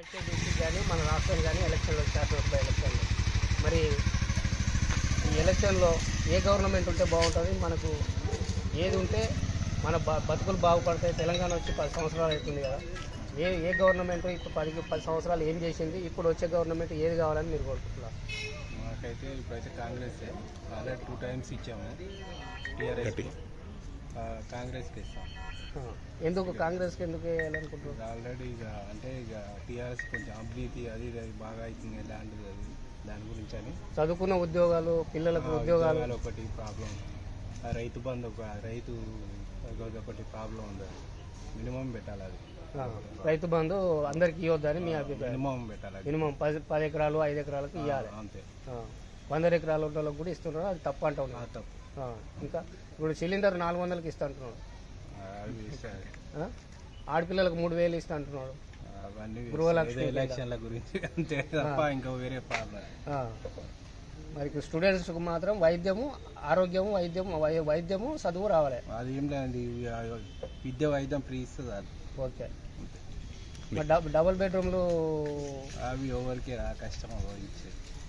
ZP district కానీ మన రాష్ట్రం కానీ ఎలక్షన్లు శాసనసభ ఎలక్షన్లు మరి ఈ ఎలక్షన్లో ఏ గవర్నమెంట్ ఉంటే బాగుంటుంది మనకు ఏది ఉంటే మన బ బతుకులు బాగుపడతాయి తెలంగాణ వచ్చి పది సంవత్సరాలు అవుతుంది కదా ఏ ఏ గవర్నమెంట్ ఇప్పుడు పది పది సంవత్సరాలు ఏం చేసింది ఇప్పుడు వచ్చే గవర్నమెంట్ ఏది కావాలని మీరు కోరుకుంటున్నారు మాకైతే ఇప్పుడైతే కాంగ్రెస్ ఆల్రెడీ టూ టైమ్స్ ఇచ్చాము టీఆర్ఎస్ కాంగ్రెస్కి ఇస్తాం ఆ, ఎందుకు కాంగ్రెస్కి ఎందుకు వేయాలనుకుంటున్నారు ఆల్రెడీ ఇక అంటే ఇక టీఆర్ఎస్ కొంచెం అభివృద్ధి అది ఇది అది బాగా అవుతుంది ల్యాండ్ అది దాని గురించి అని చదువుకున్న ఉద్యోగాలు పిల్లలకు ఆ, ఉద్యోగాలు ఉద్యోగాలు ఒకటి ప్రాబ్లం రైతు బంధు ఒక రైతు అది ఒకటి ప్రాబ్లం ఉంది మినిమం పెట్టాలి అది ఆ, రైతు బంధు అందరికి ఇవ్వద్దని మీ అభిప్రాయం మినిమం పెట్టాలి అది మినిమం పది పది ఎకరాలు ఐదు ఎకరాలకు ఇవ్వాలి అంతే ఆ, వంద ఎకరాల వాళ్ళకి కూడా ఇస్తున్నారు అది తప్పు అంటా ఆ, ఉన్నారు తప్పు ఆ, ఇంకా ఇప్పుడు సిలిండర్ నాలుగు వందలకి ఇస్తా అంటున్నాడు ఆ, అవి ఇస్తారు. ఆ? ఆడపిల్లలకు మూడు వేలు ఇస్తా అంటున్నాడు అవన్నీ గృహలక్ష్మి ఏదో ఎలక్షన్ల గురించి అంతే తప్ప ఇంకా వేరే ప్రాబ్లం ఆ. మరి ఇప్పుడు స్టూడెంట్స్కి మాత్రం వైద్యము ఆరోగ్యము వైద్యము వై- వైద్యము చదువు రావాలి అది ఏం లేదండి ఇవి ఆ విద్య వైద్యం ఫ్రీ ఇస్తుంది అది ఓకే మరి డబ్- డబుల్ బెడ్రూమ్లు అవి ఎవరికి రా కష్టం ఇచ్చేది